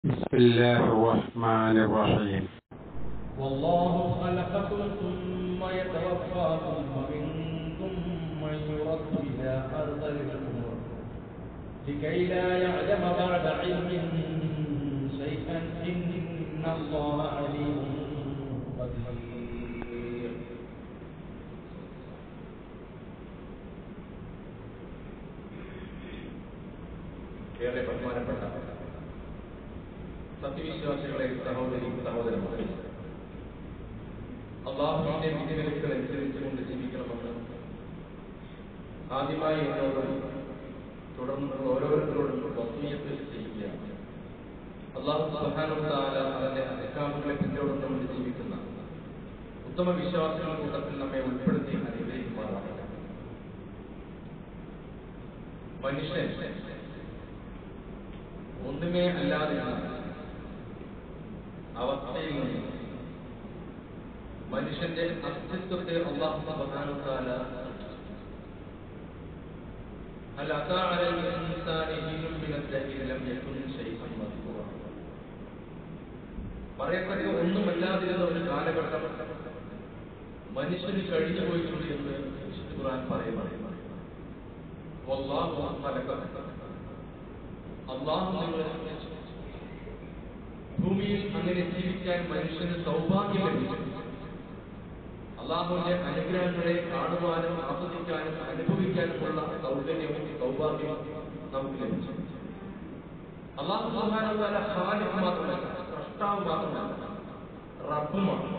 بسم الله الرحمن الرحيم والله خلقكم ثم يتوفاكم ومنكم من يرد إلى أرض العمر لكي لا يعلم بعد علم شيئا إن الله عليم قدير ഏറെ ബഹുമാനപ്പെട്ട സത്യവിശ്വാസികളെ സഹോദരി സഹോദരന്മാരെ അള്ളാഹുവിന്റെ വിധിവിലക്കുകൾ അനുസരിച്ചുകൊണ്ട് ജീവിക്കണമെന്ന് ആദ്യമായി എന്നോടും തുടർന്ന് ഓരോരുത്തരോടും വസീയത്ത് ചെയ്യുകയാണ് അള്ളാഹു സുഹാനുത്താല അതിന്റെ അധികാമുകളെ പിന്തുടർന്നുകൊണ്ട് ജീവിക്കുന്ന ഉത്തമ വിശ്വാസികളുടെ കൂട്ടത്തിൽ നമ്മെ ഉൾപ്പെടുത്തി അനുഗ്രഹിക്കുമാറാകട്ടെ മനുഷ്യൻ ഒന്നുമേ അല്ലാതിരുന്ന അവസ്ഥയിൽ നിന്ന് മനുഷ്യന്റെ അസ്തിത്വത്തെ അള്ളാഹു സുബ്ഹാനഹുവതാല هل أتى على الإنسان حين من الدهر لم يكن شيئا مذكورا പറയത്തക്ക ഒന്നുമല്ലാതിരുന്ന ഒരു കാലഘട്ടം മനുഷ്യന് കഴിഞ്ഞു പോയിട്ടുണ്ട് എന്ന് വിശുദ്ധ ഖുർആൻ പറയുന്നത് വല്ലാഹു ഖലഖക അള്ളാഹു നിങ്ങളെ സൃഷ്ടിച്ചു. ഭൂമിയിൽ അങ്ങനെ ജീവിക്കാൻ മനുഷ്യന് സൗഭാഗ്യം ലഭിച്ചു അള്ളാഹുവിന്റെ അനുഗ്രഹങ്ങളെ കാണുവാനും ആസ്വദിക്കാനും അനുഭവിക്കാനുമുള്ള സൗകര്യവും സൗഭാഗ്യവും നമുക്ക് ലഭിച്ചു അള്ളാഹു സുബ്ഹാനഹു ഖാലിഖ് മാത്രമല്ല സൃഷ്ടാവ് മാത്രമല്ല റബ്ബുമാണ്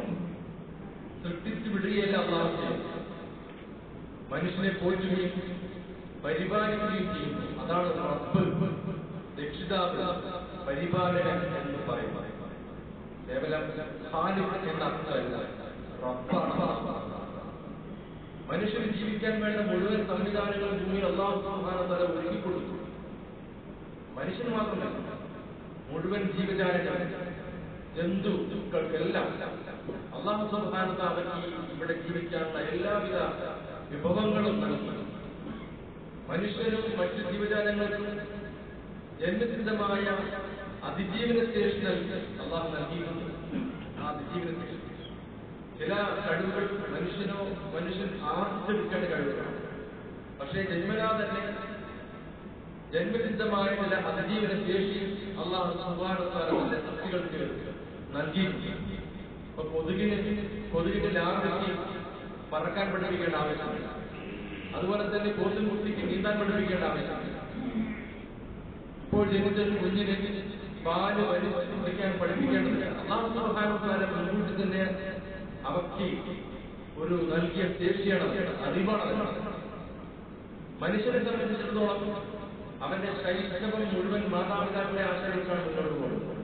സൃഷ്ടിച്ചു വിടുകയല്ല അള്ളാഹു ചെയ്യുന്നത് മനുഷ്യനെ പോറ്റുകയും പരിപാലിക്കുകയും ചെയ്യുന്നു അതാണ് റബ്ബ് രക്ഷിതാവ് പരിപാലകൻ എന്ന് പറയുന്നത് കേവലം ഖാലിഖ് എന്ന അർത്ഥമല്ല റബ്ബാണ് മനുഷ്യന് ജീവിക്കാൻ വേണ്ട മുഴുവൻ സംവിധാനങ്ങളും ഭൂമിയിൽ അള്ളാഹു സുബ്ഹാനഹു വതആല ഒരുക്കി കൊടുത്തു മനുഷ്യന് മാത്രമല്ല മുഴുവൻ ജീവജാലങ്ങൾ ജന്തുക്കൾക്കെല്ലാം അള്ളാഹു സുബ്ഹാനഹു വതആല അവർക്ക് ഇവിടെ ജീവിക്കാനുള്ള എല്ലാവിധ വിഭവങ്ങളും നൽകി മനുഷ്യരും മറ്റു ജീവജാലങ്ങൾക്കും ജന്മസിദ്ധമായ അതിജീവന ശേഷി നൽകി അള്ളാഹു നൽകിയിട്ടുണ്ട് ആ അതിജീവന ശേഷി ചില കഴിവുകൾ മനുഷ്യനോ മനുഷ്യൻ ആർജിച്ചെടുക്കേണ്ട കഴിവുകളാണ് പക്ഷേ ജന്മനാ തന്നെ ജന്മസിദ്ധമായ ചില അതിജീവന ശേഷി അള്ളാഹു സുബാനത്താലെ സൃഷ്ടികൾക്ക് നൽകിയിട്ടുണ്ട് ഇപ്പൊ കൊതുകിന് കൊതുകിന്റെ ലാഭയ്ക്ക് പറക്കാൻ പഠിപ്പിക്കേണ്ട ആവശ്യമില്ല അതുപോലെ തന്നെ പോത്തും കുട്ടിക്ക് നീന്താൻ പഠിപ്പിക്കേണ്ട ആവശ്യമില്ല ഇപ്പോൾ ജനിച്ച ഒരു കുഞ്ഞിന് പാല് വലിച്ച് കുടിക്കാൻ പഠിപ്പിക്കേണ്ടതില്ല അള്ളാഹു സുബ്ഹാനഹു മുൻകൂട്ടി തന്നെ അവർക്ക് ഒരു നൽകിയ ശേഷിയാണ് അത്. അറിവാണ് അത്. മനുഷ്യനെ സംബന്ധിച്ചിടത്തോളം അവന്റെ ശൈശവം മുഴുവൻ മാതാപിതാക്കളെ ആശ്രയിച്ചാണ് മുന്നോട്ട് പോകുന്നത്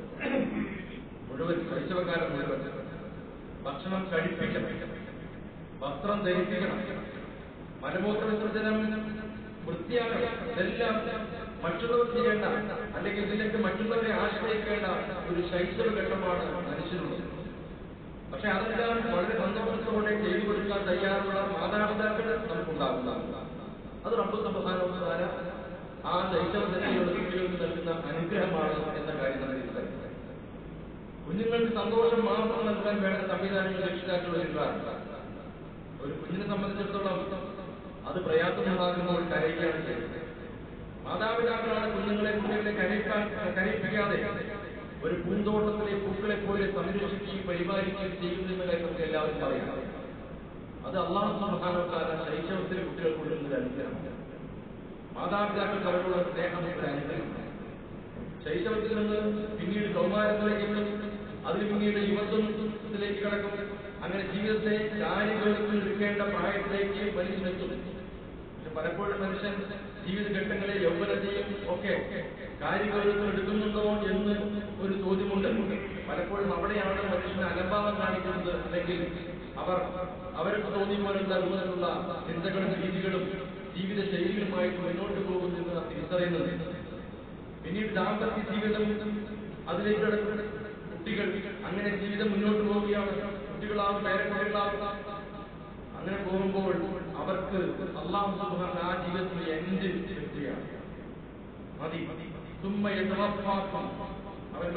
മുഴുവൻ ശൈശവകാലം മുഴുവൻ ഭക്ഷണം കഴിപ്പിക്കണം വസ്ത്രം ധരിപ്പിക്കണം മലമൂത്ര വിസർജനം വൃത്തിയാക്കണം ഇതെല്ലാം മറ്റുള്ളവർ ചെയ്യേണ്ട അല്ലെങ്കിൽ ഇതിലേക്ക് മറ്റുള്ളവരെ ആശ്രയിക്കേണ്ട ഒരു ശൈശവ ഘട്ടമാണ് മനുഷ്യനുള്ളത് പക്ഷെ അതെല്ലാം വളരെ സന്തോഷത്തോടെ ചെയ്തു കൊടുക്കാൻ തയ്യാറുള്ള മാതാപിതാക്കൾ നമുക്കുണ്ടാകുന്നതാണ് അത് റബ്ബ് സംസ്ഥാന ആ ശൈശവത്തിലുള്ള കുട്ടികൾക്ക് നൽകുന്ന അനുഗ്രഹമാണ് എന്ന കാര്യം നമ്മൾ തിരിച്ചറിയുന്നത് കുഞ്ഞുങ്ങൾക്ക് സന്തോഷം മാത്രം നൽകാൻ വേണ്ട സംവിധാനങ്ങൾ രക്ഷിതാക്കൾ ഒരുക്കാറുണ്ട് ഒരു കുഞ്ഞിനെ സംബന്ധിച്ചിടത്തോളം അത് പ്രയാസമുണ്ടാകുമ്പോൾ കരയുകയാണ് ചെയ്യുന്നത് മാതാപിതാക്കളാണ് കുഞ്ഞുങ്ങളെ കുഞ്ഞുങ്ങളെ കരയിക്കാൻ കരയിപ്പിക്കാതെ ഒരു പൂന്തോട്ടത്തിലെ പൂക്കളെ പോലെ സംരക്ഷിക്കുകയും പരിപാലിക്കുകയും ചെയ്യുന്നു എന്ന കാര്യം നമുക്ക് എല്ലാവരും പറയാം അത് അള്ളാഹു സുബ്ഹാനഹുവതആല ശൈശവത്തിലെ കുട്ടികൾക്ക് കൊടുക്കുന്ന ഒരു അനുഗ്രഹമാണ് മാതാപിതാക്കൾക്ക് അവരോടുള്ള സ്നേഹം ഒരു അനുഗ്രഹമാണ് ശൈശവത്തിൽ നിന്ന് പിന്നീട് കൗമാരത്തിലേക്ക് എത്തും അതിന് പിന്നീട് യുവത്വത്തിലേക്ക് കടക്കും അങ്ങനെ ജീവിതത്തെ കാര്യങ്ങൾക്ക് എടുക്കേണ്ട പ്രായത്തിലേക്ക് മനുഷ്യനെത്തും പക്ഷെ പലപ്പോഴും മനുഷ്യൻ ജീവിതഘട്ടങ്ങളെ യൗവനത്തെയും ഒക്കെ കാര്യഗൗരവത്തിൽ എടുക്കുന്നുണ്ടോ എന്ന് ഒരു ചോദ്യമുണ്ട് പലപ്പോഴും അവിടെയാണ് മനുഷ്യന് അലംഭാവം കാണിക്കുന്നത് അല്ലെങ്കിൽ അവർ അവർക്ക് തോന്നിയ പോലുള്ള രൂപത്തിലുള്ള ചിന്തകളും രീതികളും ജീവിത ശൈലികളുമായിട്ട് മുന്നോട്ട് പോകുന്നത് നാം തിരിച്ചറിയുന്നത് പിന്നീട് ദാമ്പത്യ ജീവിതം അതിലേക്ക് കടക്കുന്ന കുട്ടികൾ അങ്ങനെ ജീവിതം മുന്നോട്ട് പോവുകയാണ് കുട്ടികളാവും പേരക്കുട്ടികളാവും അങ്ങനെ പോകുമ്പോൾ അവർക്ക് അള്ളാഹു സുബ്ഹാന ആ ജീവിതത്തിൽ എൻഡ് വ്യക്തിയാണ് മതി സുമ്മ യതവഫാക്കും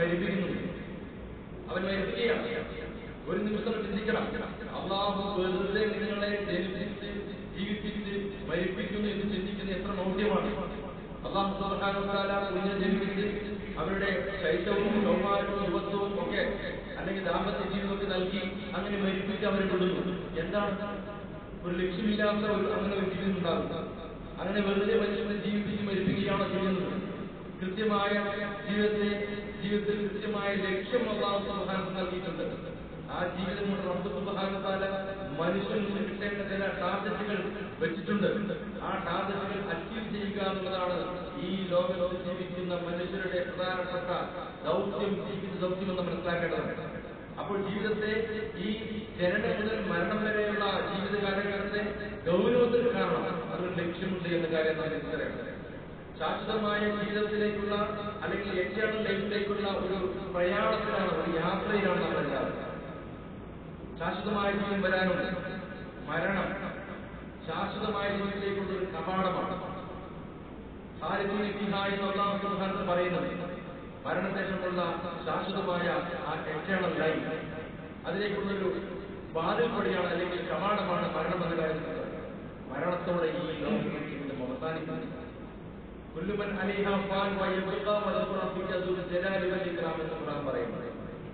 മരിപ്പിക്കുന്നുണ്ട് അവൻ മരിക്കുകയാണ് ഒരു നിമിഷം ചിന്തിക്കണം അള്ളാഹു വെറുതെ നിങ്ങളെ ജനിപ്പിച്ച് ജീവിപ്പിച്ച് മരിപ്പിക്കുന്നു എന്ന് ചിന്തിക്കുന്നത് എത്ര മൗഢ്യമാണ് അള്ളാഹു സുബ്ഹാനഹു കുഞ്ഞെ ജനിപ്പിച്ച് അവരുടെ ശൈത്യവും കൗമാരവും യുവത്വവും ഒക്കെ അല്ലെങ്കിൽ ദാമ്പത്യ ജീവിതമൊക്കെ നൽകി അങ്ങനെ മരിപ്പിച്ച് അവരെ വിടുന്നു എന്താണ് ഒരു ലക്ഷ്യമില്ലാത്ത ഒരു അങ്ങനെ ഒരു ജീവിതം ഉണ്ടാകും അങ്ങനെ വെറുതെ മനുഷ്യനെ ജീവിപ്പിച്ച് മരിപ്പിക്കുകയാണോ ചെയ്യുന്നത് കൃത്യമായ ജീവിതത്തെ ജീവിതത്തിൽ കൃത്യമായ ലക്ഷ്യം അള്ളാഹു സുബ്ഹാനഹു നൽകിയിട്ടുണ്ട് ആ ജീവിതം കൊണ്ട് റബ്ബ് സുബ്ഹാനഹു മനുഷ്യന് കിട്ടേണ്ട ചില ടാർഗറ്റുകൾ വെച്ചിട്ടുണ്ട് ആ ടാർഗറ്റുകൾ അച്ചീവ് ചെയ്യുക എന്നുള്ളതാണ് ഈ ലോകത്ത് ജീവിക്കുന്ന മനുഷ്യരുടെ പ്രധാനപ്പെട്ട ദൗത്യം ജീവിത ദൗത്യം എന്ന് മനസ്സിലാക്കേണ്ടതുണ്ട് അപ്പോൾ ജീവിതത്തെ ഈ ജനനം മുതൽ മരണം വരെയുള്ള ജീവിത കാലഘട്ടത്തെ ഗൗരവത്തിൽ കാണണം അതിന് ലക്ഷ്യമുണ്ട് എന്ന കാര്യം നാം തിരിച്ചറിയണം ശാശ്വതമായ ജീവിതത്തിലേക്കുള്ള അല്ലെങ്കിൽ എറ്റേണൽ ലൈഫിലേക്കുള്ള ഒരു പ്രയാണത്തിലാണ് ഒരു യാത്രയിലാണ് നമ്മൾ എല്ലാവരും ശാശ്വതമായ ജീവൻ വരാനുണ്ട് മരണം ശാശ്വതമായ ജീവിതത്തിലേക്കുള്ള ഒരു കവാടമാണ് ഹാരിദിനെ ഫിഹായി അള്ളാഹു സുബ്ഹാനഹു പറയുന്നത് മരണശേഷമുള്ള ശാശ്വതമായ ആ എറ്റേണൽ ലൈഫ് അതിലേക്കുള്ളൊരു വാതിൽപ്പടിയാണ് അല്ലെങ്കിൽ കവാടമാണ് മരണം എന്ന കാര്യത്തിൽ മരണത്തോടെ ഈ ലോകം ജീവിതം അവസാനിക്കുന്നു കുല്ലുമൻ അലിഹ ഫാൻ വയബ്ഖാ വലഖുറ ഫി ജദുൽ ജലാലി വൽ ഇക്റാം എന്ന് ഖുർആൻ പറയുന്നത്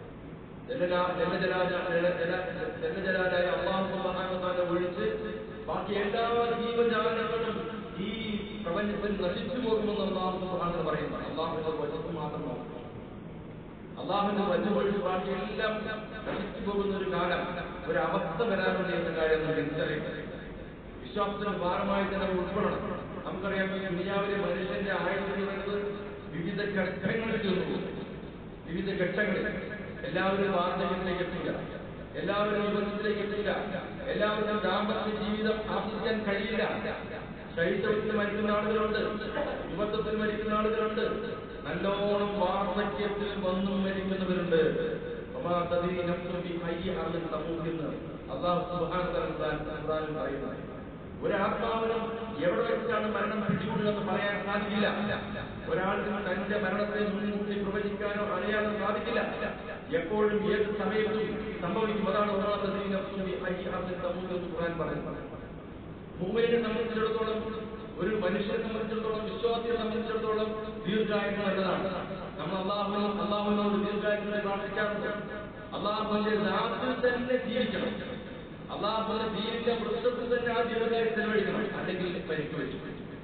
ജലജലാ- ജലജലാല- ജല- ജല- ജലജലാലായ അല്ലാഹു സുബ്ഹാനഹു വ തആല ഒഴിച്ച് ബാക്കി എല്ലാ ജീവജാലങ്ങളും ഈ പ്രപഞ്ചത്തിൽ നശിച്ചു പോകുമെന്ന് അള്ളാഹു സുബ്ഹാനഹു വ പറയുന്നു അള്ളാഹുവിന്റെ വചനം മാത്രം നോക്കുക അള്ളാഹുവിന്റെ വചനം ഒഴിച്ച് ബാക്കി എല്ലാം നശിച്ചു പോകുന്ന ഒരു കാലം ഒരു അവസ്ഥ വരാനുണ്ട് എന്ന കാര്യം നമ്മൾ തിരിച്ചറിയുന്നത് വിശ്വാസത്തിന് ഭാരമായി തന്നെ നമ്മൾ ഉൾപ്പെടണം നമുക്കറിയാം ഈ ദുനിയാവിലെ മനുഷ്യന്റെ ആയുസ് എന്ന് പറയുന്നത് വിവിധ ഘട്ടങ്ങളിൽ തീർന്നു വിവിധ ഘട്ടങ്ങളിൽ എല്ലാവരും വാർദ്ധക്യത്തിലേക്ക് എത്തില്ല എല്ലാവരും യുവത്വത്തിലേക്ക് എത്തില്ല എല്ലാവർക്കും ദാമ്പത്യ ജീവിതം ആസ്വദിക്കാൻ കഴിയില്ല ശൈശവത്തിൽ മരിക്കുന്ന ആളുകളുണ്ട് യുവത്വത്തിൽ മരിക്കുന്ന ആളുകളുണ്ട് നല്ലോണം വാർദ്ധക്യത്തിൽ വന്നും മരിക്കുന്നവരുണ്ട് വമാ തദ്രി നഫ്സുൻ ബി അയ്യി അർദിൻ തമൂത്തുന്ന് അല്ലാഹു സുബ്ഹാനഹു വ തആല ഖുർആനിൽ പറയുന്നു ഒരു ആത്മാവിനും എവിടെ വെച്ചാണ് മരണം പിടികൂടുകയെന്ന് പറയാൻ സാധിക്കില്ല ഒരാൾക്കും തന്റെ മരണത്തെ മുൻകൂട്ടി പ്രവചിക്കാനോ അറിയാനോ സാധിക്കില്ല എപ്പോഴും ഏത് സമയത്തും സംഭവിക്കും അതാണ് വമാ തദ്രി നഫ്സുൻ ബി അയ്യി അർദിൻ തമൂത്ത് എന്ന് ഖുർആൻ പറയുന്നത് മുമ്പിനെ സംബന്ധിച്ചിടത്തോളം ഒരു മനുഷ്യനെ സംബന്ധിച്ചിടത്തോളം വിശ്വാസിയെ സംബന്ധിച്ചിടത്തോളം ദീർഘായുസ് നല്ലതാണ് നമ്മൾ അള്ളാഹുവിനും അള്ളാഹുവിനോട് ദീർഘായുസിനെ പ്രാർത്ഥിക്കാറുണ്ട് അള്ളാഹുവിന്റെ നാട്ടിൽ തന്നെ ജീവിക്കണം അള്ളാഹുവിന്റെ ദീനിന്റെ വൃക്ഷത്തിൽ തന്നെ ആ ദീർഘായുസ് ചെലവഴിക്കണം അല്ലെങ്കിൽ പരിക്ക് വെച്ചു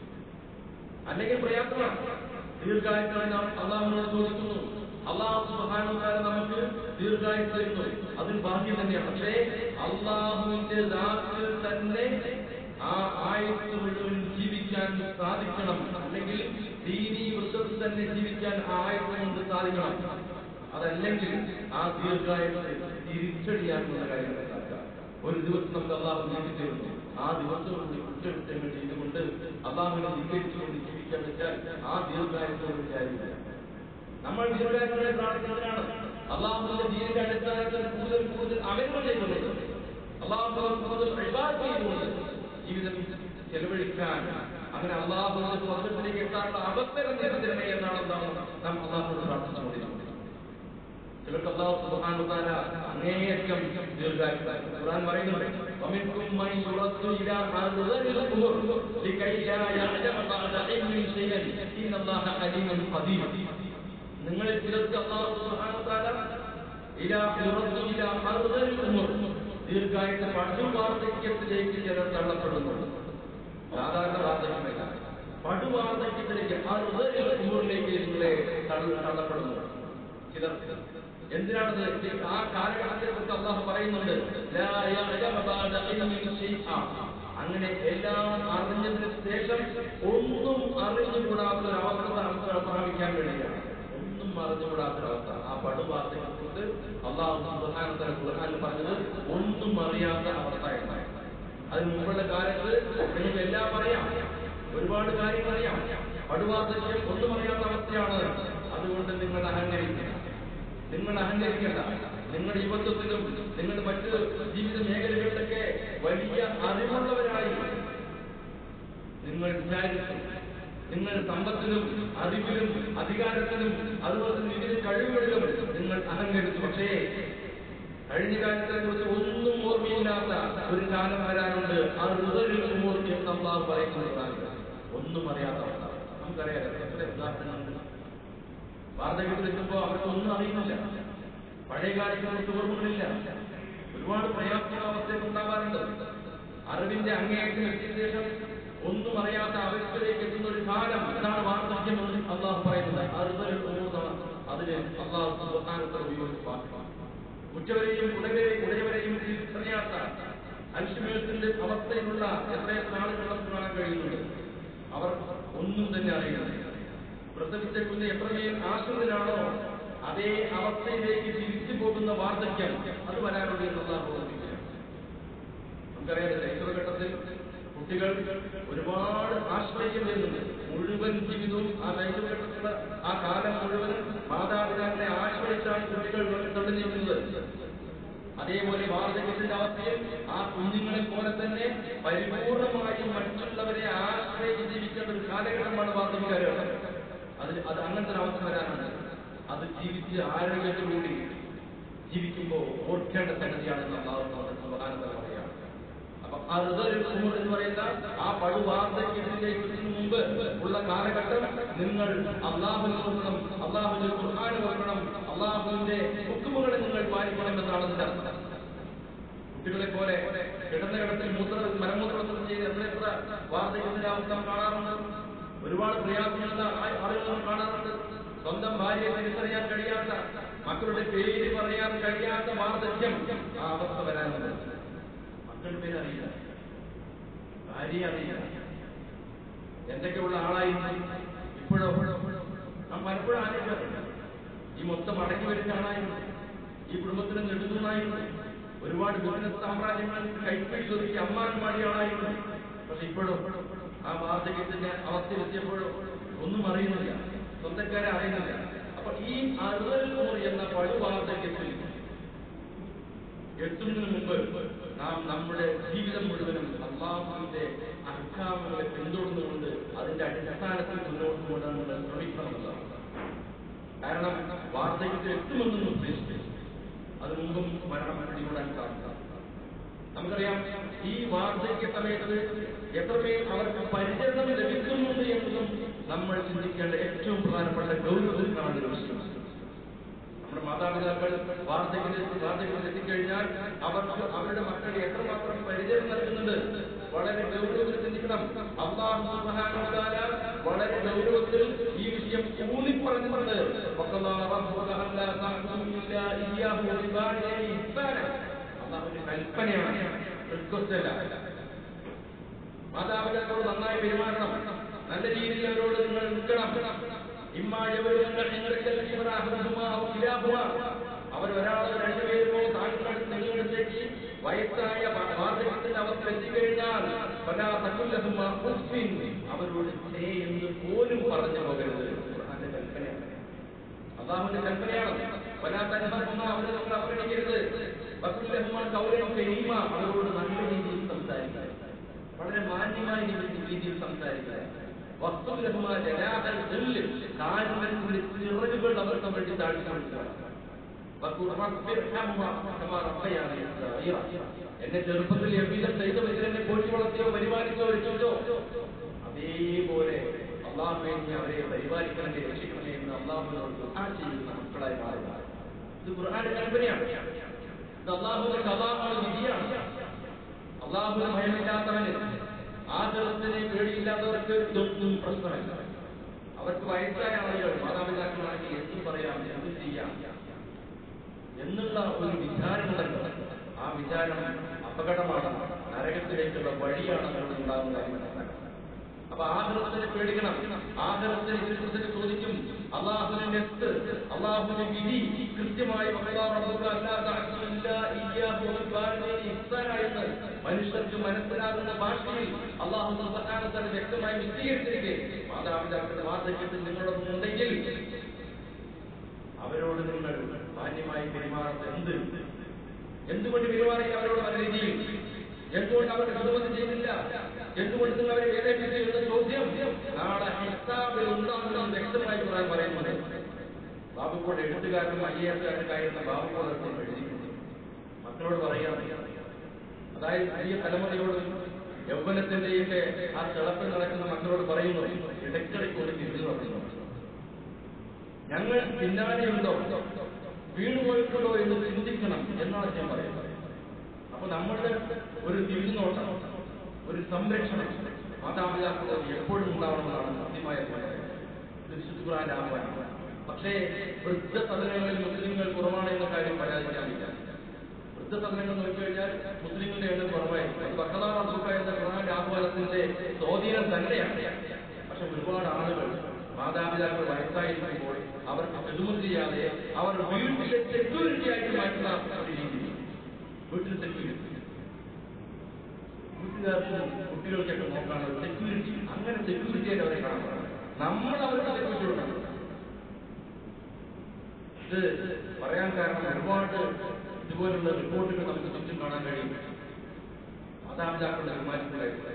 അല്ലെങ്കിൽ പ്രയാസമാണ് ദീർഘായുസിനെ നാം അള്ളാഹുവിനോട് ചോദിക്കുന്നു അള്ളാഹു സുബാനുകാരെ നമുക്ക് ദീർഘായുസ് തരുന്നു അതിൽ ഭാഗ്യം തന്നെയാണ് പക്ഷേ അള്ളാഹുവിന്റെ ദാത്തിൽ തന്നെ ആ ആയുസ് മുഴുവൻ ജീവിക്കാൻ സാധിക്കണം അല്ലെങ്കിൽ ദീനീ വൃത്തത്തിൽ തന്നെ ജീവിക്കാൻ ആ ആയുസ് കൊണ്ട് സാധിക്കണം അതല്ലെങ്കിൽ ആ ദീർഘായുസ് തിരിച്ചടിയാക്കുന്ന കാര്യം മനസ്സിലാക്കുക ഒരു ദിവസം നമുക്ക് അള്ളാഹു നീട്ടി തരുന്നു ആ ദിവസം കൊണ്ട് കുറ്റകൃത്യങ്ങൾ ചെയ്തുകൊണ്ട് അള്ളാഹുവിനെ ധിക്കരിച്ചുകൊണ്ട് ജീവിക്കാൻ വെച്ചാൽ ആ ദീർഘായുസോട് വിചാരിക്കുക നമ്മൾ ദീർഘായുസോടെ പ്രാർത്ഥിക്കുന്നതിനാണ് അള്ളാഹുവിന്റെ ദീനിന്റെ അടിസ്ഥാനത്തിൽ കൂടുതൽ കൂടുതൽ അമലുകൾ ചെയ്യുന്നത് അള്ളാഹു കൂടുതൽ ഇബാദത്ത് ചെയ്തുകൊണ്ട് ജീവിതം ചെലവഴിക്കാൻ അങ്ങനെ അള്ളാഹുവിന്റെ സ്വർഗത്തിലേക്ക് എത്താനുള്ള അവസരം തരുന്നതിനെ എന്നാണ് നാം നാം അള്ളാഹുവിനോട് പ്രാർത്ഥിച്ചുകൊണ്ടിരിക്കുന്നത് ചിലർക്ക് അള്ളാഹു സുബ്ഹാനഹു വതആല അങ്ങേയറ്റം ദീർഘായുസ് ഖുർആൻ പറയുന്നുണ്ട് ومنكم من يرد إلى أرذل الأمور لكي لا يعلم بعد علم شيئا إن الله عليم قدير നിങ്ങളിൽ ചിലർക്ക് അള്ളാഹു സുബ്ഹാനഹു വതആല ഇലാ യുറദ്ദു ഇലാ അർദൽ ഉമർ ദീർഘായുസ് പടു വാർദ്ധക്യത്തിലേക്ക് ചിലർ തള്ളപ്പെടുന്നുണ്ട് സാധാരണ വാർദ്ധക്യമല്ല പടു വാർദ്ധക്യത്തിലേക്ക് അർദൽ ഉമറിലേക്ക് നിങ്ങളെ തള്ള- തള്ളപ്പെടുന്നു ചിലർ എന്തിനാണത് ആ കാലഘട്ടത്തെ കുറിച്ച് അള്ളാഹു പറയുന്നുണ്ട് ലാ യഅലമ ബഅദ ഇൽമിൻ ശൈഅ. അങ്ങനെ എല്ലാം അറിഞ്ഞതിന് ശേഷം ഒന്നും അറിഞ്ഞുകൂടാത്ത ഒരു അവസ്ഥ നമുക്ക് പ്രാപിക്കാൻ വേണ്ടിയാണ് ഒന്നും അറിഞ്ഞുകൂടാത്ത ഒരു അവസ്ഥ ആ പടുവാർത്തകളെ കൊണ്ട് അള്ളാഹു സുബ്ഹാനഹു വതആല ഖുർആനിൽ പറഞ്ഞത് ഒന്നും അറിയാത്ത അവസ്ഥ എന്നാണ് അതിന് മുമ്പുള്ള കാലത്ത് നിങ്ങൾക്ക് എല്ലാം അറിയാം ഒരുപാട് കാര്യങ്ങൾ അറിയാം പടുവാർദ്ധക്യം ഒന്നും അറിയാത്ത അവസ്ഥയാണ് അതുകൊണ്ട് നിങ്ങൾ അഹങ്കരിക്കുക നിങ്ങൾ അഹങ്കരിക്കണ്ട നിങ്ങളുടെ യുവത്വത്തിലും നിങ്ങളുടെ മറ്റ് ജീവിത മേഖലകളിലൊക്കെ വലിയ അറിവുള്ളവരായി നിങ്ങൾ വിചാരിച്ചു നിങ്ങൾ സമ്പത്തിലും അറിവിലും അധികാരത്തിലും അതുപോലെ തന്നെ വിവിധ കഴിവുകളിലും അഹങ്കരിച്ചു പക്ഷേ കഴിഞ്ഞ കാലത്തെ കുറിച്ച് ഒന്നും ഓർമ്മയില്ലാത്ത ഒരു കാലം വരാനുണ്ട് ആ ഋതരുമൂർ എന്ന് അള്ളാഹു പറയുന്നത് ഒന്നും അറിയാത്തവർ നമുക്കറിയാം എത്ര ഉദാഹരണങ്ങളുണ്ട് വാർദ്ധക്യത്തിലെത്തുമ്പോൾ അവർക്കൊന്നും അറിയുന്നില്ല പഴയ കാലത്ത് അവർക്ക് ഓർമ്മകളില്ല ഒരുപാട് പ്രയാസമുള്ള അവസ്ഥയൊക്കെ ഉണ്ടാവാറുണ്ട് അറിവിന്റെ അങ്ങേയറ്റം എത്തിയ ശേഷം ഒന്നും അറിയാത്ത അവസ്ഥയിലേക്ക് എത്തുന്ന ഒരു കാലം അതാണ് വാർദ്ധക്യം എന്ന് അള്ളാഹു പറയുന്നത് അറുപത് അതിന് അള്ളാഹു സുബ്ഹാനഹു ഉപയോഗിച്ചു ഉച്ചവരെയും ഉടവരെയും ഉടയവരെയും തിരിച്ചറിയാത്ത അൽഷിമേഴ്സിന്റെ അവസ്ഥയിലുള്ള എത്രയെത്ര ആളുകൾ നമുക്ക് കാണാൻ കഴിയുന്നുണ്ട് അവർ ഒന്നും തന്നെ അറിയുന്നില്ല പ്രസവിച്ച കുഞ്ഞ് എത്രമേൽ ആശ്രിതനാണോ അതേ അവസ്ഥയിലേക്ക് തിരിച്ചു പോകുന്ന വാർദ്ധക്യം അത് വരാനുണ്ട് എന്നുള്ള ഓർമ്മിക്കുക നമുക്കറിയാം ശൈശവഘട്ടത്തിൽ കുട്ടികൾ ഒരുപാട് ആശ്രയം വരുന്നുണ്ട് മുഴുവൻ ജീവിതവും ആ ശൈശവഘട്ടത്തിലുള്ള ആ കാലം മുഴുവൻ മാതാപിതാക്കളെ ആശ്രയിച്ചാണ് കുട്ടികൾ തെളിഞ്ഞിരിക്കുന്നത് അതേപോലെ വാർദ്ധക്യത്തിന്റെ അവസ്ഥയിൽ ആ കുഞ്ഞുങ്ങളെ പോലെ തന്നെ പരിപൂർണമായും മറ്റുള്ളവരെ ആശ്രയിച്ച് ജീവിക്കേണ്ട ഒരു കാലഘട്ടമാണ് വാർദ്ധക്യകാലഘട്ടം അതിന് അത് അങ്ങനത്തെ ഒരു അവസ്ഥ വരാനുണ്ട് അത് ജീവിച്ച് ആരോഗ്യത്തോടുകൂടി ജീവിക്കുമ്പോൾ ഓർക്കേണ്ട സംഗതിയാണെന്ന് അള്ളാഹു പറയാം അപ്പൊ അറുതൊരു ഉമർ എന്ന് പറയുന്ന ആ പടുവാർദ്ധക്യത്തിലേക്ക് മുമ്പ് ഉള്ള കാലഘട്ടം നിങ്ങൾ അള്ളാഹുവിനെ ഓർക്കണം അള്ളാഹുവിന്റെ ഖുർആാനെ ഓർക്കണം അള്ളാഹുവിന്റെ ഹുക്കുമുകളെ നിങ്ങൾ പാലിക്കണം എന്നാണ് ഇതിന്റെ അർത്ഥം കുട്ടികളെ പോലെ കിടന്ന കിടത്തിൽ മൂത്ര മലമൂത്രത്തിൽ ചെയ്ത് എത്ര എത്ര വാർദ്ധക്യത്തിന്റെ അവസ്ഥ കാണാറുണ്ട് ഒരുപാട് പ്രയാസമുള്ള ആളുകൾ കാണാറുണ്ട് സ്വന്തം ഭാര്യയെ തിരിച്ചറിയാൻ കഴിയാത്ത മക്കളുടെ പേര് പറയാൻ കഴിയാത്ത വാർദ്ധക്യം ആ അവസ്ഥ വരാനുണ്ട് മക്കളുടെ പേര് അറിയില്ല ഭാര്യയെ അറിയില്ല എന്തൊക്കെയുള്ള ആളായിരുന്നു ഇപ്പോഴോ നാം പലപ്പോഴും ആലോചിക്കാറുണ്ട് ഈ മൊത്തം അടക്കി വരുന്ന ആളായിരുന്നു ഈ കുടുംബത്തിന് നെടുതുന്നായിരുന്നു ഒരുപാട് ബിസിനസ് സാമ്രാജ്യങ്ങൾ കൈപ്പിടിച്ച് ഒതുക്കി അമ്മാൻ മാടിയ ആളായിരുന്നു പക്ഷെ ഇപ്പോഴും ആ വാർദ്ധക്യത്തിന്റെ അവസ്ഥയിലെത്തിയപ്പോഴും ഒന്നും അറിയുന്നില്ല സ്വന്തക്കാരെ അറിയുന്നില്ല അപ്പൊ ഈ അറുപത് എന്ന പഴുവാർദ്ധക്യത്തിൽ എത്തുന്നതിന് മുമ്പ് നാം നമ്മുടെ ജീവിതം മുഴുവനും അള്ളാഹുവിന്റെ അഹ്കാമുകളെ പിന്തുടർന്നുകൊണ്ട് അതിന്റെ അടിസ്ഥാനത്തിൽ മുന്നോട്ട് കൊണ്ടുവരാൻ നമ്മൾ ശ്രമിക്കണമെന്നതാണ് കാരണം വാർദ്ധക്യത്തിൽ എത്തുമെന്നും ഉദ്ദേശിച്ചു അത് മുമ്പും മരണം പിടികൂടാൻ സാധിക്കാം നമുക്കറിയാം ഈ വാർദ്ധക്യ സമയത്ത് എത്രമേൽ അവർക്ക് പരിചരണം ലഭിക്കുന്നുണ്ട് എന്നതും നമ്മൾ ചിന്തിക്കേണ്ട ഏറ്റവും പ്രധാനപ്പെട്ട ഗൗരവത്തിൽ കാണുന്ന ഒരു വിഷയം നമ്മുടെ മാതാപിതാക്കൾ വാർദ്ധക്യത്തിൽ വാർദ്ധക്യത്തിൽ എത്തിക്കഴിഞ്ഞാൽ അവർക്ക് അവരുടെ മക്കളെ എത്രമാത്രം പരിചയം നൽകുന്നുണ്ട് വളരെ ഗൗരവത്തിൽ ചിന്തിക്കണം അള്ളാഹു സുബ്ഹാനഹു വ തആല വളരെ ഗൗരവത്തിൽ ഈ വിഷയം ഊന്നി പറഞ്ഞിട്ടുണ്ട് വഖല്ലാ റബ്ബുക അല്ലാ തഅബുദു ഇല്ലാ ഇയ്യാഹു വബിവാലിദൈനി ഇഹ്സാന അള്ളാഹുവിന്റെ കൽപ്പനയാണ് റിക്വസ്റ്റ് അല്ല മാതാപിതാക്കളോട് നന്നായി പെരുമാറണം നല്ല രീതിയിൽ അവരോട് നിങ്ങൾ നിൽക്കണം അവർ ഒരാളോ രണ്ടുപേരുമോ താങ്കളുടെ നിങ്ങളടുത്തേക്ക് വയസ്സായ വാർദ്ധക്യത്തിന്റെ അവസ്ഥ എത്തിക്കഴിഞ്ഞാൽ പല തക്കുല്ലഹുമ ഉഫ്ഫിൻ അവരോട് ഛേ എന്ന് പോലും പറഞ്ഞു പോകരുത് ഖുർആന്റെ കൽപ്പനയാണ് അള്ളാഹുവിന്റെ കൽപ്പനയാണ് പല തന്മ അവരെ നമ്മൾ അവഗണിക്കരുത് വക്കുല്ലഹുമ കൗലം കരീമ അവരോട് നല്ല രീതിയിൽ സംസാരിക്കുക വളരെ മാന്യമായ രീതിയിൽ സംസാരിക്കുക വസ്തുലഹുമ ജനാഹൽ ദില്ല് കാരുണ്യത്തിന്റെ ചിറകുകൾ അവർക്ക് വേണ്ടി താഴ്ത്തി കൊടുക്കുക എന്നെ ചെറുപ്പത്തിൽ എവിധം ചെയ്ത എന്നെ പോറ്റി വളർത്തിയോ പരിപാലിച്ചോ രക്ഷിച്ചോ അതേപോലെ അള്ളാഹുവെ നീ അവരെ പരിപാലിക്കണമേ രക്ഷിക്കണമേ എന്ന് അള്ളാഹുവിനോട് ദുആ ചെയ്യുന്ന മക്കളായി മാറുക ഇത് ഖുർആന്റെ കൽപ്പനയാണ് ഇത് അള്ളാഹുവിന്റെ കഥാമാണ് വിധിയാണ് അള്ളാഹുവിന് ഭയമില്ലാത്തവന് ആദരത്തിനെ പേടിയില്ലാത്തവർക്ക് ഇതൊന്നും പ്രശ്നമല്ല അവർക്ക് വയസ്സായ ആളുകൾ മാതാപിതാക്കളാണെങ്കിൽ എന്തും പറയാം എന്തും ചെയ്യാം എന്നുള്ള ഒരു വിചാരമുണ്ടല്ലോ ആ വിചാരം അപകടമാണ് നരകത്തിലേക്കുള്ള വഴിയാണ് നമ്മൾ ഉണ്ടാകുന്ന കാര്യം മനസ്സിലാക്കണം അപ്പൊ ആഹ്റത്തിനെ പേടിക്കണം ആഹ്റത്തിന് ഇതിനെക്കുറിച്ച് ചോദിക്കും അള്ളാഹുവിന്റെ നെത്ത് അള്ളാഹുവിന്റെ വിധി കൃത്യമായി എന്ന് മനുഷ്യർക്ക് മനസ്സിലാകുന്ന ഭാഷയിൽ അള്ളാഹു തന്നെ വ്യക്തമായി വിശദീകരിച്ചിരിക്കെ മാതാപിതാക്കളുടെ വാർദ്ധക്യത്തിൽ നിങ്ങളൊന്നും ഉണ്ടെങ്കിൽ അവരോട് നിങ്ങൾ മാന്യമായി പെരുമാറുന്നത് എന്ത് എന്തുകൊണ്ട് പെരുമാറി അവരോട് നല്ല രീതിയിൽ എന്തുകൊണ്ട് അവർ ഹിദമത്ത് ചെയ്യുന്നില്ല എന്തുകൊണ്ട് നിങ്ങൾ അവരെ വേദനിപ്പിച്ചു എന്ന ചോദ്യം നാളെ ഹിസാബിൽ ഉണ്ടാകുമെന്ന് വ്യക്തമായി ഖുർആൻ പറയുന്നത് ബാബുക്കോട് എഴുത്തുകാരനും ഐ എ എസുകാരനൊക്കെ ആയിരുന്ന ബാബുക്കോട് അദ്ദേഹം എഴുതിയിട്ടുണ്ട് മക്കളോട് പറയാം അതായത് പുതിയ തലമുറയോട് യൗവനത്തിന്റെയൊക്കെ ആ തിളപ്പിൽ നടക്കുന്ന മക്കളോട് പറയുന്നു ഇടയ്ക്കിടയ്ക്ക് ഒരു തിരിഞ്ഞു നടക്കുന്നു ഞങ്ങൾ പിന്നാലെയുണ്ടോ വീണുപോയിട്ടുണ്ടോ എന്ന് ചിന്തിക്കണം എന്നാണ് ഞാൻ പറയുന്നത് അപ്പൊ നമ്മളുടെ ഒരു തിരിഞ്ഞുനോട്ടം ഒരു സംരക്ഷണം മാതാപിതാക്കളോട് എപ്പോഴും ഉണ്ടാവണമെന്നാണ് സത്യമായ വിശുദ്ധുറാന്റെ ആഹ്വാനം പക്ഷേ വൃദ്ധസദനങ്ങളിൽ മുസ്ലിങ്ങൾ കുറവാണ് എന്ന കാര്യം പരാതിക്കാനില്ല വൃദ്ധസദനങ്ങൾ നോക്കിക്കഴിഞ്ഞാൽ മുസ്ലിങ്ങളുടെ എണ്ണം കുറവായിരിക്കും അത് ബക്കലാ അബൂക്ക എന്ന ഖുർആന്റെ ആഹ്വാനത്തിന്റെ സ്വാധീനം തന്നെയാണ് പക്ഷെ ഒരുപാട് ആളുകൾ മാതാപിതാക്കൾ വയസ്സായിരിക്കുമ്പോൾ അവർക്ക് പെരുമ ചെയ്യാതെ അവർ വീട്ടിലെ സെക്യൂരിറ്റി ആയിട്ട് മാറ്റുന്ന ഒരു രീതി വീട്ടിൽ സെക്യൂരിറ്റി വീട്ടുകാർക്കും കുട്ടികൾക്കൊക്കെ നോക്കാനുള്ള സെക്യൂരിറ്റി അങ്ങനെ സെക്യൂരിറ്റി ആയിട്ട് അവരെ കാണാൻ നമ്മൾ അവർക്ക് സെക്യൂരിറ്റി കൊടുക്കണം ഇത് പറയാൻ കാരണം ഒരുപാട് ഇതുപോലുള്ള റിപ്പോർട്ടുകൾ നമുക്ക് ചുറ്റും കാണാൻ കഴിയും മാതാപിതാക്കളുടെ പെരുമാറ്റത്തിലായിട്ട്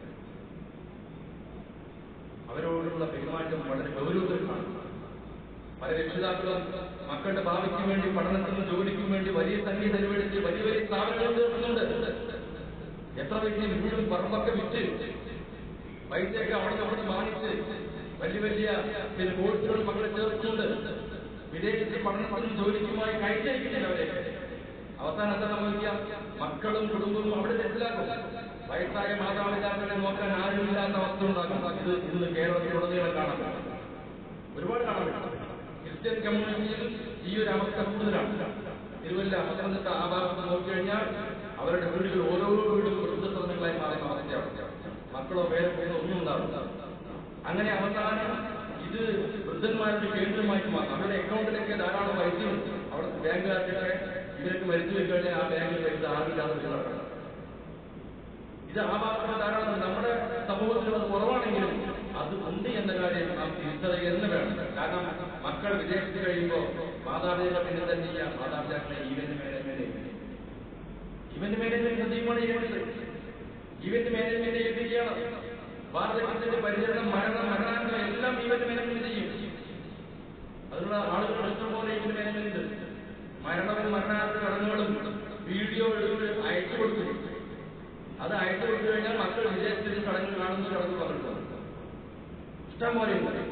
അവരോടുള്ള പെരുമാറ്റം വളരെ ഗൗരവത്തിലാണ് പല രക്ഷിതാക്കളും മക്കളുടെ ഭാവിക്ക് വേണ്ടി പഠനത്തിനും ജോലിക്കും വേണ്ടി വലിയ സംഖ്യ ചെലവഴിച്ച് വലിയ വലിയ സ്ഥാപനങ്ങൾ തീർക്കുന്നുണ്ട് എത്ര വ്യക്തി വീടും പറമ്പൊക്കെ വിറ്റ് പൈസയൊക്കെ അവിടെ നിന്ന് അവിടെ വാങ്ങിച്ച് വലിയ വലിയ പിന്നെ കോഴ്സുകൾ മക്കളെ ചേർക്കുന്നുണ്ട് വിദേശത്ത് പഠനത്തിനും ജോലിക്കുമായി കയറ്റയക്കുന്നില്ല അവരെ അവസാനം എന്താ സംഭവിക്കുക മക്കളും കുടുംബവും അവിടെ തെറ്റിലാക്കും വയസ്സായ മാതാപിതാക്കളെ നോക്കാൻ ആരുമില്ലാത്ത അവസ്ഥ ഉണ്ടാകും ഇത് ഇന്ന് കേരളത്തിലുടനീളം കാണാം ഒരുപാട് കാണാൻ പറ്റും ക്രിസ്ത്യൻ കമ്മ്യൂണിറ്റിയിൽ ഈ ഒരു അവസ്ഥ കൂടുതലാണ് തിരുവല്ല പത്തനംതിട്ട ആ ഭാഗത്ത് നോക്കിക്കഴിഞ്ഞാൽ അവരുടെ വീടുകൾ ഓരോ വീടും വൃദ്ധസദനങ്ങളായി മാറുന്ന അവസ്ഥയാണ് മക്കളോ പേരെ പോകുന്ന ഒന്നും ഉണ്ടാവില്ല അങ്ങനെ അവസാനം ഇത് വൃദ്ധന്മാരുടെ കേന്ദ്രമായിട്ട് മാറും അവരുടെ അക്കൗണ്ടിലൊക്കെ ധാരാളം പൈസയുണ്ട് അവിടെ ബാങ്കുകാർക്കൊക്കെ ഇവരൊക്കെ മരിച്ചു പോയി കഴിഞ്ഞാൽ ആ ബാങ്കിൽ പൈസ ആവില്ലാതെ നടക്കണം ഇത് ആ ഭാഗത്ത് ധാരാളം നമ്മുടെ സമൂഹത്തിൽ അത് കുറവാണെങ്കിലും അത് ഉണ്ട് എന്ന കാര്യം നാം തിരിച്ചറിയുക തന്നെ വേണം കാരണം മക്കൾ വിദേശത്ത് കഴിയുമ്പോൾ മാതാപിതാക്കൾ പിന്നെ തന്നെ ചെയ്യാം മാതാപിതാക്കളെ ഈവന്റ് മാനേജ്മെന്റ് ഇവന്റ് മാനേജ്മെന്റ് സജീവമാണ് ചെയ്യുന്നത് ഇവന്റ് മാനേജ്മെന്റ് ഏൽപ്പിക്കുകയാണ് വാർദ്ധക്യത്തിന്റെ പരിചരണം മരണം മരണാനന്തരം എല്ലാം ഇവന്റ് മാനേജ്മെന്റ് ചെയ്യും അതിനുള്ള ആളുകൾ ഇഷ്ടം പോലെ ഇവന്റ് മാനേജ്മെന്റ് മരണവും മരണാനന്തര ചടങ്ങുകളും വീഡിയോ എടുത്ത് അയച്ചു കൊടുക്കും അത് അയച്ചു കൊടുത്തു കഴിഞ്ഞാൽ മക്കൾ വിദേശത്തിൽ ചടങ്ങ് കാണുന്ന ചടങ്ങ് പങ്കെടുക്കും ഇഷ്ടം പോലെ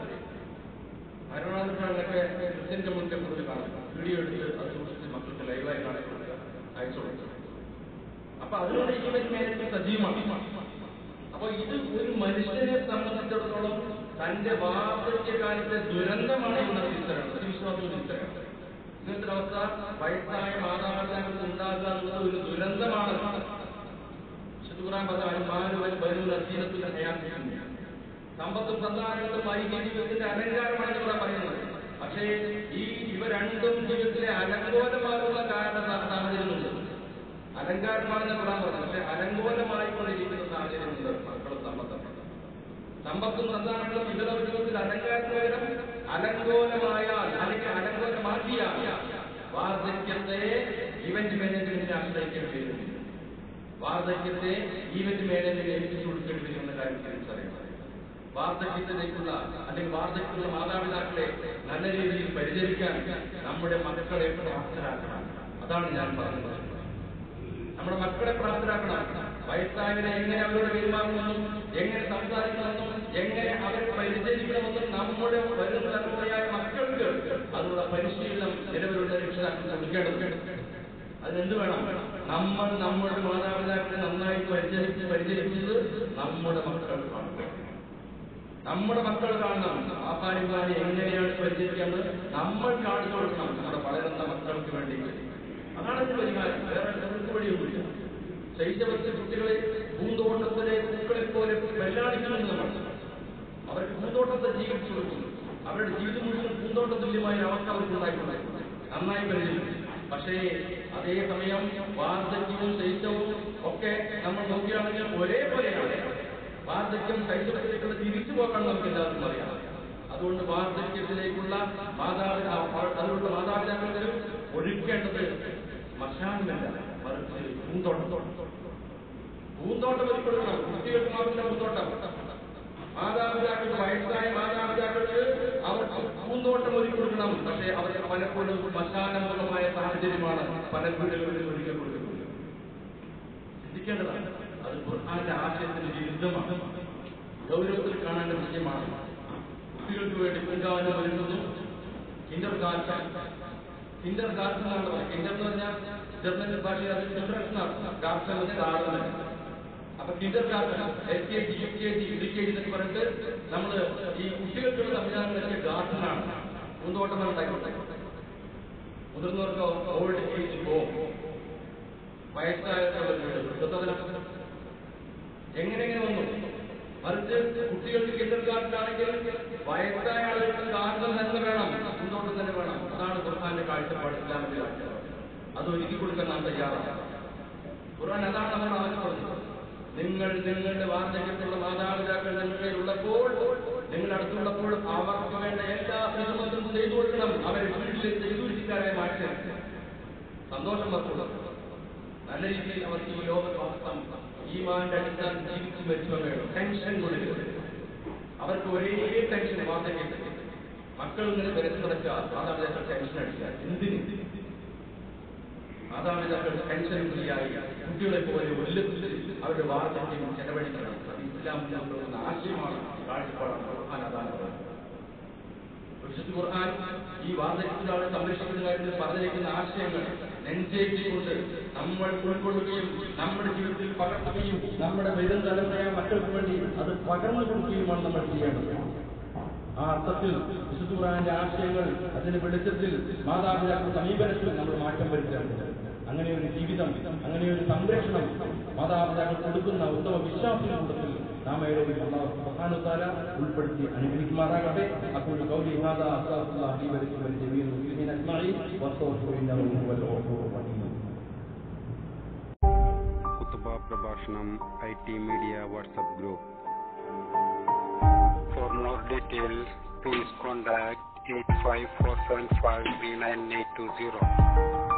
മരണാനന്തരങ്ങളൊക്കെ ക്രിസ്ത്യൻ കമ്മ്യൂണിറ്റി കൂടുതൽ കാണും വീഡിയോ എടുത്ത് അത് സൂക്ഷിച്ച് മക്കൾക്ക് ലൈവായി കാണിച്ചു കൊടുക്കുക അയച്ചു കൊടുക്കുക അപ്പൊ അതിലൂടെ ഈവന്റ് മാനേജ്മെന്റ് സജീവമാണ് അപ്പൊ ഇത് ഒരു മനുഷ്യനെ സംബന്ധിച്ചിടത്തോളം തന്റെ വാർദ്ധക്യകാലത്തെ ദുരന്തമാണ് എന്ന തിരിച്ചറിയണം ഒരു വിശ്വാസം തിരിച്ചറിയണം ഇങ്ങനത്തെ അവസ്ഥ വയസ്സായ മാതാപിതാക്കൾക്ക് ഉണ്ടാകുക എന്നുള്ളത് ഒരു ദുരന്തമാണ് ഖുർആൻ പറഞ്ഞ അനുമാനുവൻ ബനു നസീനത്തിന്റെ ഹയാത്തിന്റെ സമ്പത്തും സന്താനങ്ങളും വൈകിയ ജീവിതത്തിന്റെ അലങ്കാരമാണ് ഖുർആൻ പറയുന്നത് പക്ഷേ ഈ ഇവ രണ്ടും ജീവിതത്തിലെ അലങ്കോലമാകുന്ന കാരണം സാഹചര്യമുണ്ട് അലങ്കാരമാണെന്ന് ഖുർആൻ പറഞ്ഞു പക്ഷെ അലങ്കോലമായി കൊണ്ടിരിക്കുന്ന സാഹചര്യമുണ്ട് മക്കളും സമ്പത്തും സമ്പത്തും സന്താനങ്ങളും ഇവരുടെ ജീവിതത്തിൽ അലങ്കാരത്തിന് പകരം അലങ്കോലമായാൽ അല്ലെങ്കിൽ അലങ്കോലമാക്കിയാൽ വാർദ്ധക്യത്തെ ഇവന്റ് മാനേജ്മെന്റിനെ ആശ്രയിക്കേണ്ടി വരും വാർദ്ധക്യത്തെ ഈവന്റ് മേഖലയിൽ ഏൽപ്പിച്ചു കൊടുക്കേണ്ടി വരും എന്ന കാര്യം തിരിച്ചറിയണം വാർദ്ധക്യത്തിലേക്കുള്ള അല്ലെങ്കിൽ വാർദ്ധക്യമുള്ള മാതാപിതാക്കളെ നല്ല രീതിയിൽ പരിചരിക്കാൻ നമ്മുടെ മക്കളെ പ്രാപ്തരാക്കണം അതാണ് ഞാൻ പറഞ്ഞത് നമ്മുടെ മക്കളെ പ്രാപ്തരാക്കണം വയസ്സായവരെ എങ്ങനെ അവരോട് പെരുമാറണമെന്നും എങ്ങനെ സംസാരിക്കണമെന്നും എങ്ങനെ അവരെ പരിചരിക്കണമെന്നും നമ്മുടെ വരുന്ന തലമുറയായ മക്കൾക്ക് അതിനുള്ള പരിശീലനം നിലവിലുള്ള രക്ഷിതാക്കൾ കൊടുക്കേണ്ടതുണ്ട് അതിനെന്ത് വേണം നമ്മൾ നമ്മുടെ മാതാപിതാക്കളെ നന്നായി പരിചരിച്ച് പരിചരിക്കുന്നത് നമ്മുടെ മക്കൾ കാണണം നമ്മുടെ മക്കൾ കാണണം ആപ്പാനിമാരെ എങ്ങനെയാണ് പരിചരിക്കേണ്ടത് നമ്മൾ കാണിച്ചു കൊടുക്കണം നമ്മുടെ വളരുന്ന മക്കൾക്ക് വേണ്ടി അതാണ് ഇതിന്റെ പരിഹാരം വേറെ ഒരു വഴിയൊന്നുമില്ല ശൈശവത്തിൽ കുട്ടികളെ പൂന്തോട്ടത്തിലെ പൂക്കളെ പോലെ വെല്ലാടിക്കുന്നുണ്ട് നമ്മൾ അവർക്ക് പൂന്തോട്ടത്തെ ജീവിച്ചു കൊടുക്കുന്നു അവരുടെ ജീവിതം മുഴുവൻ പൂന്തോട്ട തുല്യമായ അവസ്ഥ അവർക്ക് ഉണ്ടായിട്ടുണ്ട് നന്നായി പരിചരിക്കും പക്ഷേ അതേസമയം വാർദ്ധക്യവും ശൈശവും ഒക്കെ നമ്മൾ നോക്കുകയാണെങ്കിൽ ഒരേപോലെയാണ് വാർദ്ധക്യം ശൈശവത്തിലേക്കുള്ള തിരിച്ചു പോകാൻ നമുക്ക് എല്ലാവർക്കും അറിയാം അതുകൊണ്ട് വാർദ്ധക്യത്തിലേക്കുള്ള മാതാപിതാ അതിലുള്ള മാതാപിതാക്കൾ ഒഴുക്കേണ്ടത് മശാനമല്ല മറിച്ച് പൂന്തോട്ടം പൂന്തോട്ടം ഒരുക്കൊടുക്കണം കുട്ടികൾക്ക് മാത്രമല്ല പൂന്തോട്ടം മാതാപിതാക്കൾക്ക് വയസ്സായ മാതാപിതാക്കൾക്ക് അവർക്ക് പൂന്തോട്ടം ഒരുക്കി കൊടുക്കണം പക്ഷേ അവർക്ക് പലപ്പോഴും ശ്മശാനമുഖമായ സാഹചര്യമാണ് പല വീടുകളിലും ഒരുക്കി കൊടുക്കുന്നത് ചിന്തിക്കേണ്ടതാണ് അത് ഖുർആന്റെ ആശയത്തിന് വിരുദ്ധമാണ് ഗൗരവത്തിൽ കാണേണ്ട വിഷയമാണ് കുട്ടികൾക്ക് വേണ്ടി പൂങ്കാവനം ഒരുങ്ങുന്നു കിൻഡർ ഗാർഡൻ കിൻഡർ ഗാർഡൻ എന്നാണ് പറയുന്നത് കിൻഡർ എന്ന് പറഞ്ഞാൽ ജർമ്മൻ ഭാഷയിൽ അത് ചിൽഡ്രൻസ് ഗാർഡൻ എന്ന് ഗാർഡൻ അപ്പൊ kindergarten L K G U K G D K G എന്നൊക്കെ പറഞ്ഞിട്ട് നമ്മൾ ഈ കുട്ടികൾക്കുള്ള സംവിധാനം നൽകിയ ഗാർഡനാണ് പൂന്തോട്ടമാണ് ഉണ്ടാക്കിക്കൊണ്ടേ മുതിർന്നവർക്ക് ഓൾഡ് ഏജ് ഹോം വയസ്സായിട്ടുള്ള വീട് വൃദ്ധസദനം എങ്ങനെ എങ്ങനെ വന്നു മറിച്ച് കുട്ടികൾക്ക് കിൻഡർ ഗാർഡനാണെങ്കിൽ വയസ്സായ ആളുകൾക്ക് ഗാർഡൻ തന്നെ വേണം പൂന്തോട്ടം തന്നെ വേണം അതാണ് ഖുർആാന്റെ കാഴ്ചപ്പാട് ഇസ്ലാമിന്റെ കാഴ്ചപ്പാട് അത് ഒരുക്കി കൊടുക്കാൻ നാം തയ്യാറാണ് ഖുർആൻ അതാണ് നമ്മൾ ആവശ്യപ്പെടുന്നത് നിങ്ങൾ നിങ്ങളുടെ വാർദ്ധക്യത്തിലുള്ള മാതാപിതാക്കൾ നിങ്ങളുടെ ഉള്ളപ്പോൾ നിങ്ങൾ അടുത്തുള്ളപ്പോൾ അവർക്ക് വേണ്ട എല്ലാ ശ്രമത്തും ചെയ്തു കൊടുക്കണം അവരെ വീട്ടിൽ ചെയ്തുകാരായി മാറ്റണം സന്തോഷം വർക്കുള്ളത് നല്ല രീതിയിൽ അവർക്ക് ഈ ലോകവാസം ഈമാന്റെ അടിസ്ഥാനം ജീവിച്ചു മരിച്ചു വേണം ടെൻഷൻ കൊടുക്കരുത് അവർക്ക് ഒരേ ടെൻഷൻ വാർദ്ധക്യത്തിൽ മക്കൾ ഇങ്ങനെ വരച്ചു നടക്കുക മാതാപിതാക്കൾ ടെൻഷൻ അടിക്കുക എന്തിന് മാതാപിതാക്കൾ ടെൻഷൻ ഫ്രീയായി കുട്ടികളെ പോലെ ഉല്ലസിച്ച് അവരുടെ വാർദ്ധക്യം ചെലവഴിക്കണം അത് ഇസ്ലാമിൽ കൊണ്ടുവന്ന ആശയമാണ് കാഴ്ചപ്പാടാണ് ഖുർആൻ അതാണ് പറയുന്നത്. വിശുദ്ധ ഖുർആൻ ഈ വാർദ്ധക്യത്തിലാണ് സംരക്ഷിക്കുന്ന കാര്യത്തിൽ പറഞ്ഞിരിക്കുന്ന ആശയങ്ങൾ നെഞ്ചേറ്റിക്കൊണ്ട് നമ്മൾ ഉൾക്കൊള്ളുകയും നമ്മുടെ ജീവിതത്തിൽ പകർത്തുകയും നമ്മുടെ വരും തലമുറയായ മക്കൾക്ക് വേണ്ടി അത് പകർന്നു കൊടുക്കുകയുമാണ് നമ്മൾ ചെയ്യേണ്ടത് ആ അർത്ഥത്തിൽ വിശുദ്ധ ഖുർആന്റെ ആശയങ്ങൾ അതിന്റെ വെളിച്ചത്തിൽ മാതാപിതാക്കളുടെ സമീപനത്തിൽ നമ്മൾ മാറ്റം വരുത്തേണ്ടത് അങ്ങനെ ഒരു ജീവിതം അങ്ങനെ ഒരു സംരക്ഷണം മാതാപിതാക്കൾ കൊടുക്കുന്ന ഉത്തമ വിശ്വാസിയുടെ കൂട്ടത്തിൽ നാം ഏവരും അള്ളാഹു സുബ്ഹാനഹു വ തആല ഉൾപ്പെടുത്തി അനുഗ്രഹിക്കുമാറാകട്ടെ അപ്പോൾ കൗലി ഹാദാ അസ്തഗ്ഫിറുല്ലാഹി ലി വലക്കും വലിജമീഇൽ മുസ്ലിമീന അജ്മഈൻ വസ്തഗ്ഫിറു ഇന്നഹു ഹുവൽ ഗഫൂറുർ റഹീം കുത്തുബ പ്രഭാഷണം I T media WhatsApp group for more details please contact eight five four seven five three nine eight two zero